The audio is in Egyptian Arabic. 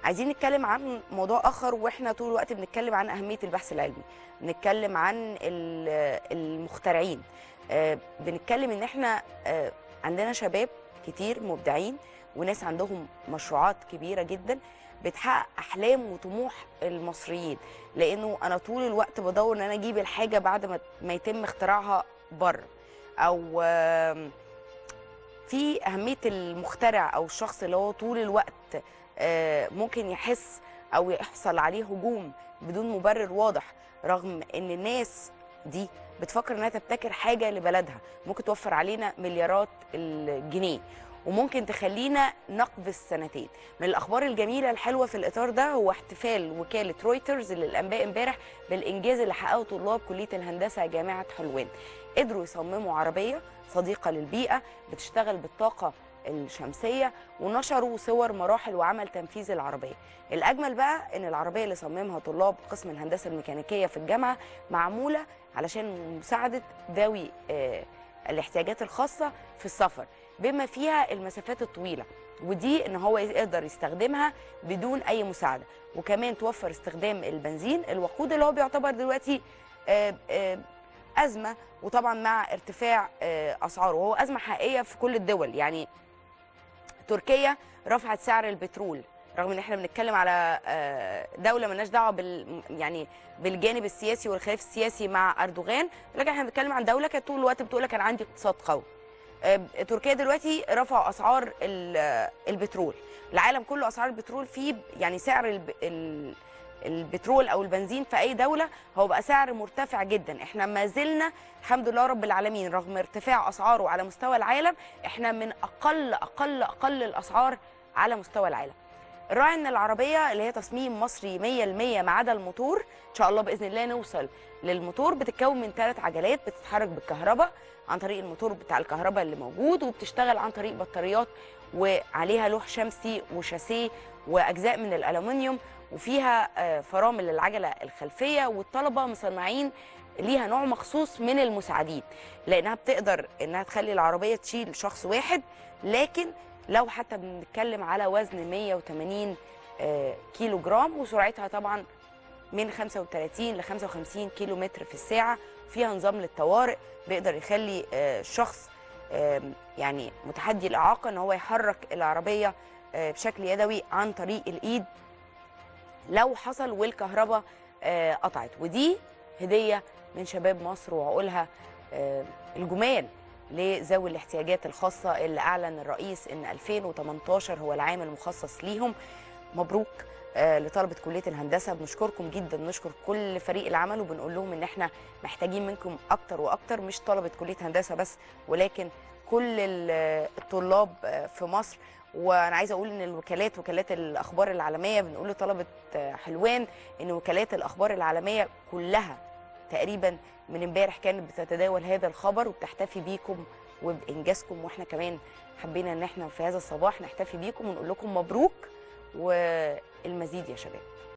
عايزين نتكلم عن موضوع اخر واحنا طول الوقت بنتكلم عن اهميه البحث العلمي بنتكلم عن ال- المخترعين آه، بنتكلم ان احنا آه، عندنا شباب كتير مبدعين وناس عندهم مشروعات كبيره جدا بتحقق احلام وطموح المصريين لانه انا طول الوقت بدور ان انا اجيب الحاجه بعد ما ما يتم اختراعها بره او آم، في اهميه المخترع او الشخص اللي هو طول الوقت آه، ممكن يحس او يحصل عليه هجوم بدون مبرر واضح رغم ان الناس دي بتفكر انها تبتكر حاجه لبلدها ممكن توفر علينا مليارات الجنيه وممكن تخلينا نقفز سنتين من الاخبار الجميله الحلوه في الاطار ده هو احتفال وكاله رويترز للانباء امبارح بالانجاز اللي حققه طلاب كليه الهندسه جامعه حلوان قدروا يصمموا عربيه صديقه للبيئه بتشتغل بالطاقه الشمسيه ونشروا صور مراحل وعمل تنفيذ العربيه الاجمل بقى ان العربيه اللي صممها طلاب قسم الهندسه الميكانيكيه في الجامعه معموله علشان مساعده ذوي آه، الاحتياجات الخاصه في السفر بما فيها المسافات الطويله ودي ان هو يقدر يستخدمها بدون اي مساعده وكمان توفر استخدام البنزين الوقود اللي هو بيعتبر دلوقتي آه، آه، ازمه وطبعا مع ارتفاع آه، اسعاره وهو ازمه حقيقيه في كل الدول يعني تركيا رفعت سعر البترول رغم ان احنا بنتكلم على آه، دوله مالناش دعوه بال يعني بالجانب السياسي والخلاف السياسي مع اردوغان لكن احنا بنتكلم عن دوله كانت طول الوقت بتقول لك انا عندي اقتصاد قوي آه، تركيا دلوقتي رفعوا اسعار ال- آه، البترول العالم كله اسعار البترول فيه يعني سعر الب... ال... البترول او البنزين في اي دوله هو بقى سعر مرتفع جدا احنا ما زلنا الحمد لله رب العالمين رغم ارتفاع اسعاره على مستوى العالم احنا من اقل اقل اقل الاسعار على مستوى العالم الراعي ان العربيه اللي هي تصميم مصري 100% ما عدا الموتور ان شاء الله باذن الله نوصل للموتور بتتكون من ثلاث عجلات بتتحرك بالكهرباء عن طريق الموتور بتاع الكهرباء اللي موجود وبتشتغل عن طريق بطاريات وعليها لوح شمسي وشاسيه واجزاء من الالومنيوم وفيها آه، فرامل للعجله الخلفيه والطلبه مصنعين ليها نوع مخصوص من المساعدين لانها بتقدر انها تخلي العربيه تشيل شخص واحد لكن لو حتى بنتكلم على وزن 180 آه، كيلو جرام وسرعتها طبعا من 35 ل 55 كيلو متر في الساعه فيها نظام للطوارئ بيقدر يخلي آه، الشخص آم، يعني متحدي الاعاقه ان هو يحرك العربيه آه، بشكل يدوي عن طريق الايد لو حصل والكهرباء آه، قطعت ودي هديه من شباب مصر وعقولها آه، الجمال لذوي الاحتياجات الخاصه اللي اعلن الرئيس ان 2018 هو العام المخصص ليهم مبروك آه، لطلبه كليه الهندسه بنشكركم جدا بنشكر كل فريق العمل وبنقول لهم ان احنا محتاجين منكم اكتر واكتر مش طلبه كليه هندسه بس ولكن كل ال- الطلاب آه، في مصر وانا عايزه اقول ان الوكالات وكالات الاخبار العالميه بنقول لطلبه آه، حلوان ان وكالات الاخبار العالميه كلها تقريبا من امبارح كانت بتتداول هذا الخبر وبتحتفي بيكم وبانجازكم واحنا كمان حبينا ان احنا في هذا الصباح نحتفي بيكم ونقول لكم مبروك والمزيد يا شباب